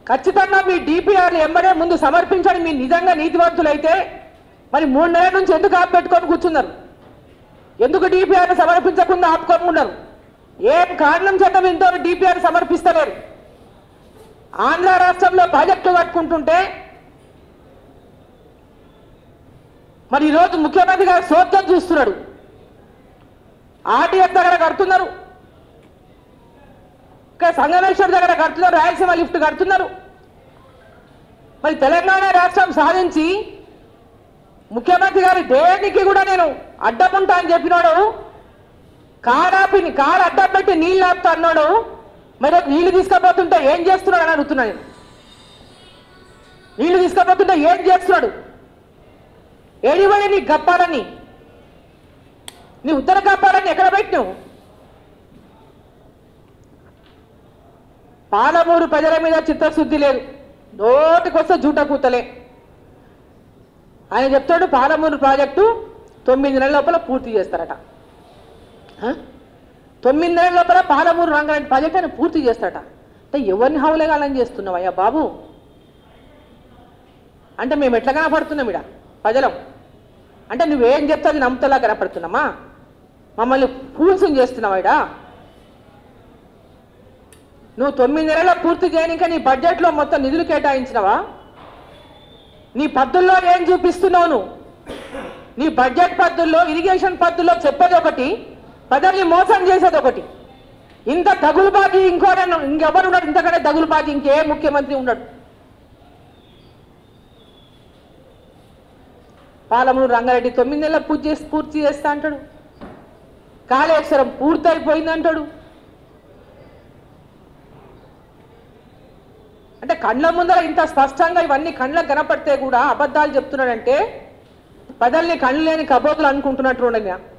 ఖచ్చితంగా మీ డిపిఆర్లు ఎంబడే ముందు సమర్పించండి మీ నిజంగా నీతివంతులైతే మరి మూడు నెలల నుంచి ఎందుకు ఆపెట్టుకొని కూర్చున్నారు ఎందుకు డిపిఆర్ సమర్పించకుండా ఆపుకొని ఉన్నారు ఏం కారణం చేత ఇంతో డిపిఆర్ సమర్పిస్తలేరు ఆంధ్ర రాష్ట్రంలో ప్రాజెక్టులు కట్టుకుంటుంటే మరి ఈరోజు ముఖ్యమంత్రి గారు సోద్యం చూస్తున్నాడు ఆర్టీఎఫ్ దగ్గర కడుతున్నారు ఇక్కడ సంగమేశ్వర్ దగ్గర కడుతున్నారు రాయలసీమ లిఫ్ట్ కడుతున్నారు మరి తెలంగాణ రాష్ట్రం సాధించి ముఖ్యమంత్రి గారి దేనికి కూడా నేను అడ్డముంటా అని చెప్పినాడు కారాపి కారు అడ్డం పెట్టి నీళ్ళు ఆపుతా అన్నాడు మరి నీళ్లు తీసుకపోతుంటే ఏం చేస్తున్నాడు అని అడుగుతున్నా నేను నీళ్లు తీసుకపోతుంటే ఏం చేస్తున్నాడు ఏడివడి నీ గప్పాలని నీ ఉత్తర గప్పాలని ఎక్కడ పెట్టినావు పాలమూరు ప్రజల మీద చిత్తశుద్ధి లేదు నోటికొస్తే జూట కూతలే ఆయన చెప్తాడు పాలమూరు ప్రాజెక్టు తొమ్మిది నెలల లోపల పూర్తి చేస్తారట ఆ? తొమ్మిది నెలల లోపల పాలమూరు రంగారెడ్డి ప్రాజెక్ట్ ఆయన పూర్తి చేస్తారట అంటే ఎవరిని హౌలేగాలని చేస్తున్నావు అయ్యా బాబు అంటే మేము ఎట్లా కనపడుతున్నాం ఇడ ప్రజలం అంటే నువ్వేం చెప్తే అది నమ్ముతలా కనపడుతున్నామా మమ్మల్ని ఫూల్స్ చేస్తున్నావా ఇడా నువ్వు తొమ్మిది నెలల పూర్తి చేయనిక నీ బడ్జెట్లో మొత్తం నిధులు కేటాయించినవా నీ పద్ధతుల్లో ఏం చూపిస్తున్నావు నువ్వు నీ బడ్జెట్ పద్ధతుల్లో ఇరిగేషన్ పద్ధతుల్లో చెప్పేది ఒకటి ప్రజల్ని మోసం చేసేది ఒకటి ఇంత దగులుబాజీ ఇంకోరన్నా ఇంకెవరు ఉన్నాడు ఇంతకంటే దగులుబాజీ ఇంకే ముఖ్యమంత్రి ఉన్నాడు పాలమూరు రంగారెడ్డి తొమ్మిది నెలల పూర్తి చేసి పూర్తి చేస్తా అంటాడు కాళేశ్వరం పూర్తయిపోయింది అంటాడు అంటే కండ్ల ముందర ఇంత స్పష్టంగా ఇవన్నీ కండ్లకు కనపడితే కూడా అబద్ధాలు చెప్తున్నాడంటే ప్రజల్ని కళ్ళు లేని కబోతులు అనుకుంటున్నట్టు ఉండగా